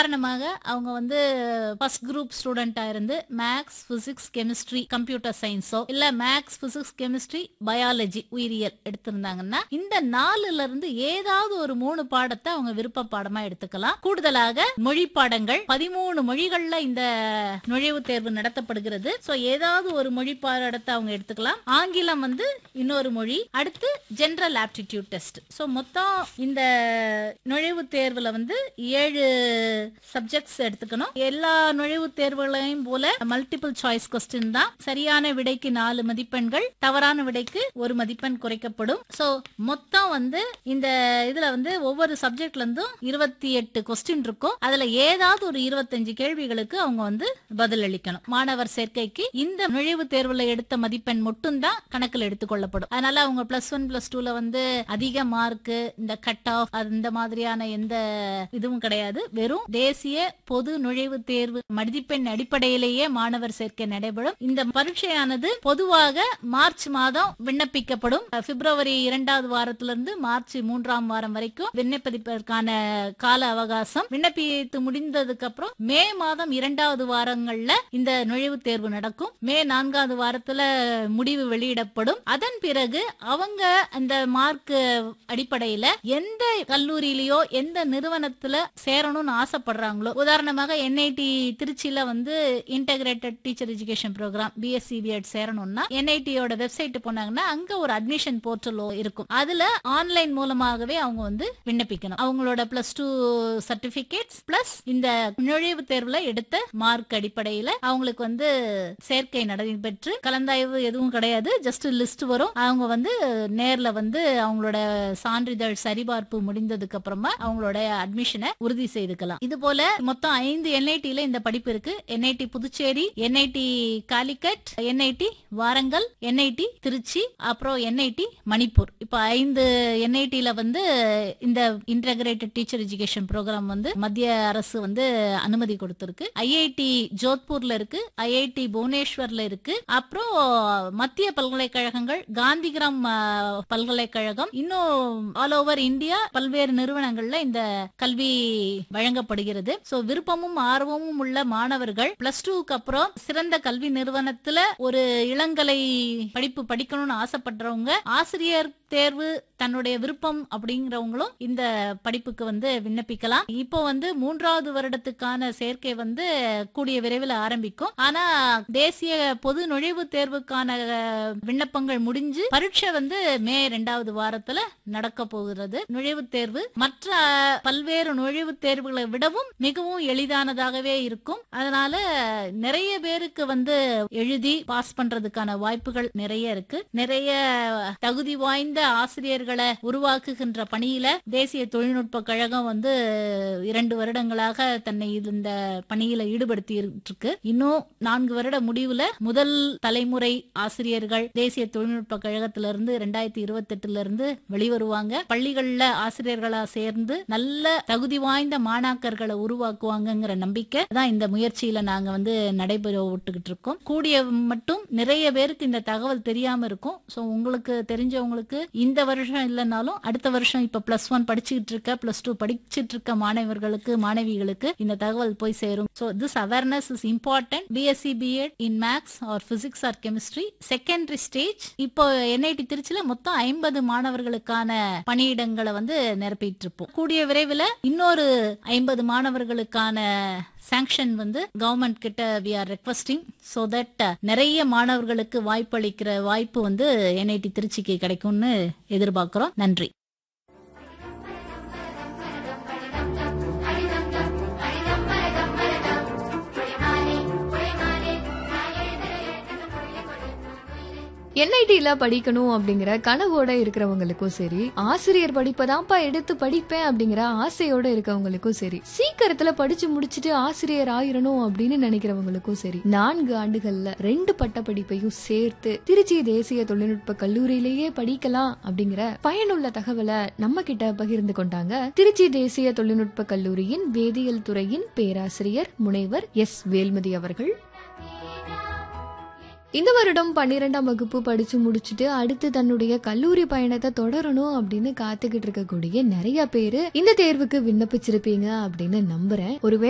உதாரணமாக அவங்க வந்து ஃபர்ஸ்ட் குரூப் ஸ்டூடெண்டா இருந்து மேக்ஸ் பிசிக்ஸ் கெமிஸ்ட்ரி கம்ப்யூட்டர் சயின்ஸோ இல்ல மேக்ஸ் பிசிக்ஸ் கெமிஸ்ட்ரி பயாலஜி உயிரியல் எடுத்திருந்தாங்கன்னா இந்த நாலுல இருந்து ஏதாவது ஒரு மூணு பாடத்தை அவங்க விருப்ப பாடமா எடுத்துக்கலாம் கூடுதலாக மொழி பாடங்கள் பதிமூணு மொழிகள்ல இந்த நுழைவுத் தேர்வு நடத்தப்படுகிறது சோ ஏதாவது ஒரு மொழி பாடத்தை அவங்க எடுத்துக்கலாம் ஆங்கிலம் வந்து இன்னொரு மொழி அடுத்து ஜெனரல் ஆப்டிடியூட் டெஸ்ட் சோ மொத்தம் இந்த நுழைவுத் தேர்வுல வந்து ஏழு சப்ஜெக்ட்ஸ் எடுத்துக்கணும் எல்லா நுழைவுத் தேர்வுகளையும் போல மல்டிபிள் சாய்ஸ் கொஸ்டின் தான் சரியான விடைக்கு நாலு மதிப்பெண்கள் தவறான விடைக்கு ஒரு மதிப்பெண் குறைக்கப்படும் சோ மொத்தம் வந்து இந்த இதுல வந்து ஒவ்வொரு சப்ஜெக்ட்ல இருந்தும் இருபத்தி எட்டு கொஸ்டின் இருக்கும் அதுல ஏதாவது ஒரு இருபத்தஞ்சு கேள்விகளுக்கு அவங்க வந்து பதில் அளிக்கணும் மாணவர் சேர்க்கைக்கு இந்த நுழைவுத் தேர்வுல எடுத்த மதிப்பெண் மட்டும்தான் கணக்கில் எடுத்துக்கொள்ளப்படும் அதனால அவங்க பிளஸ் ஒன் பிளஸ் டூல வந்து அதிக மார்க் இந்த கட் ஆஃப் அந்த மாதிரியான எந்த இதுவும் கிடையாது வெறும் தேசிய பொது நுழைவுத் தேர்வு மதிப்பெண் அடிப்படையிலேயே மாணவர் சேர்க்கை நடைபெறும் இந்த பரீட்சையானது பொதுவாக மார்ச் மாதம் விண்ணப்பிக்கப்படும் பிப்ரவரி இரண்டாவது வாரத்திலிருந்து மார்ச் மூன்றாம் வாரம் வரைக்கும் விண்ணப்பிப்பதற்கான கால அவகாசம் விண்ணப்பித்து முடிந்ததுக்கு அப்புறம் மே மாதம் இரண்டாவது வாரங்கள்ல இந்த நுழைவுத் தேர்வு நடக்கும் மே நான்காவது வாரத்துல முடிவு வெளியிடப்படும் அதன் பிறகு அவங்க அந்த மார்க் அடிப்படையில எந்த கல்லூரியிலயோ எந்த நிறுவனத்துல சேரணும்னு ஆசைப்படுறாங்களோ உதாரணமாக என்ஐடி திருச்சியில வந்து integrated teacher education program B Sc B Ed சேரணும்னா என்ஐடியோட வெப்சைட் போனாங்கன்னா அங்க ஒரு அட்மிஷன் போர்ட்டலோ இருக்கும் அதுல ஆன்லைன் மூலமாகவே அவங்க வந்து விண்ணப்பிக்கணும் அவங்களோட பிளஸ் டூ சர்டிபிகேட்ஸ் பிளஸ் இந்த நுழைவுத் தேர்வுல எடுத்த மார்க் அடிப்படையில அவங்களுக்கு வந்து சேர்க்கை நடைபெற்று கலந்தாய்வு எதுவும் கிடையாது ஜஸ்ட் லிஸ்ட் வரும் அவங்க வந்து நேர்ல வந்து அவங்களோட சான்றிதழ் சரிபார்ப்பு முடிந்ததுக்கு அப்புறமா அவங்களோட அட்மிஷனை உறுதி செய்துக்கலாம் இது போல மொத்தம் ஐந்து என்ஐடில இந்த படிப்பு இருக்கு NIT Puducherry NIT Calicut NIT Warangal NIT Trichy அப்புறம் என்ஐடி மணிப்பூர் இப்ப ஐந்து என்ஐடில வந்து இந்த இன்டகிரேட்டட் டீச்சர் எஜுகேஷன் ப்ரோக்ராம் வந்து மத்திய அரசு வந்து அனுமதி கொடுத்திருக்கு ஐஐடி ஜோத்பூர்ல இருக்கு ஐஐடி புவனேஸ்வர்ல இருக்கு அப்புறம் மத்திய பல்கலைக்கழகங்கள் காந்திகிராம் அஹ், பல்கலைக்கழகம் இன்னும் ஆல் ஓவர் இந்தியா பல்வேறு நிறுவனங்கள்ல இந்த கல்வி வழங்கப்படுகிறது சோ விருப்பமும் ஆர்வமும் உள்ள மாணவர்கள் பிளஸ் டூக்கு அப்புறம் சிறந்த கல்வி நிறுவனத்துல ஒரு இளங்கலை படிப்பு படிக்கணும்னு ஆசைப்படுறவங்க ஆசிரியர் தேர்வு தன்னுடைய விருப்பம் அப்படிங்கிறவங்களும் இந்த படிப்புக்கு வந்து விண்ணப்பிக்கலாம் இப்போ வந்து மூன்றாவது வருடத்துக்கான சேர்க்கை வந்து கூடிய விரைவில் ஆரம்பிக்கும் ஆனா தேசிய பொது நுழைவுத் தேர்வுக்கான அஹ், விண்ணப்பங்கள் முடிஞ்சு பரீட்சை வந்து மே இரண்டாவது வாரத்துல நடக்க போகிறது நுழைவுத் தேர்வு மற்ற அஹ், பல்வேறு நுழைவுத் தேர்வுகளை விடவும் மிகவும் எளிதானதாகவே இருக்கும் அதனால நிறைய பேருக்கு வந்து எழுதி பாஸ் பண்றதுக்கான வாய்ப்புகள் நிறைய இருக்கு நிறைய தகுதி வாய்ந்த ஆசிரியர்களை உருவாக்குகின்ற பணியில தேசிய தொழில்நுட்ப கழகம் வந்து இரண்டு வருடங்களாக தன்னை இந்த பணியில ஈடுபடுத்தி இருக்கு இன்னும் நான்கு வருட முடிவுல முதல் தலைமுறை ஆசிரியர்கள் தேசிய தொழில்நுட்ப கழகத்திலிருந்து ரெண்டாயிரத்தி இருபத்தி எட்டுல இருந்து வெளிவருவாங்க பள்ளிகள்ல ஆசிரியர்களா சேர்ந்து நல்ல தகுதி வாய்ந்த மாணாக்கர்களை உருவாக்குவாங்கங்கிற நம்பிக்கை தான் இந்த முயற்சியில நாங்க வந்து நடைபெற விட்டுக்கிட்டு இருக்கோம் கூடிய மட்டும் நிறைய பேருக்கு இந்த தகவல் தெரியாம இருக்கும் சோ உங்களுக்கு தெரிஞ்சவங்களுக்கு இந்த வருஷம் இல்லைனாலும் அடுத்த வருஷம் இப்ப பிளஸ் ஒன் படிச்சுட்டு இருக்க பிளஸ் டூ படிச்சிட்டு இருக்க மாணவர்களுக்கு மாணவிகளுக்கு இந்த தகவல் போய் சேரும் so this awareness is important B Sc B Ed in maths or physics or chemistry secondary stage இப்போ என்ஐடி திருச்சியில மொத்தம் ஐம்பது மாணவர்களுக்கான பணியிடங்களை வந்து நிரப்பிட்டு இருப்போம் கூடிய விரைவில் இன்னொரு ஐம்பது மாணவர்களுக்கான சாங்ஷன் வந்து கவர்மெண்ட் கிட்ட we are requesting so that நிறைய மாணவர்களுக்கு வாய்ப்பு அளிக்கிற வாய்ப்பு வந்து என்ஐடி திருச்சிக்கு கிடைக்கும்னு எதிர்பார்க்கிறோம் நன்றி என்ஐடில படிக்கணும் அப்படிங்கிற கனவோட இருக்கிறவங்களுக்கும் சரி ஆசிரியர் படிப்பதான்ப்பா எடுத்து படிப்பேன் அப்படிங்கிற ஆசையோட இருக்கவங்களுக்கும் சரி சீக்கிரத்துல படிச்சு முடிச்சுட்டு ஆசிரியர் ஆயிரணும் அப்படின்னு நினைக்கிறவங்களுக்கும் சரி நான்கு ஆண்டுகள்ல ரெண்டு பட்ட படிப்பையும் சேர்த்து திருச்சி தேசிய தொழில்நுட்ப கல்லூரியிலேயே படிக்கலாம் அப்படிங்கிற பயனுள்ள தகவலை நம்ம கிட்ட பகிர்ந்து கொண்டாங்க திருச்சி தேசிய தொழில்நுட்ப கல்லூரியின் வேதியியல் துறையின் பேராசிரியர் முனைவர் எஸ் வேல்மதி அவர்கள் இந்த வருடம் பன்னிரெண்டாம் வகுப்பு படிச்சு முடிச்சுட்டு அடுத்து தன்னுடைய கல்லூரி பயணத்தை தொடரணும் அப்படின்னு காத்துக்கிட்டு இருக்கக்கூடிய நிறைய பேரு இந்த தேர்வுக்கு விண்ணப்பிச்சிருப்பீங்க அப்படின்னு நம்புறேன் ஒருவேளை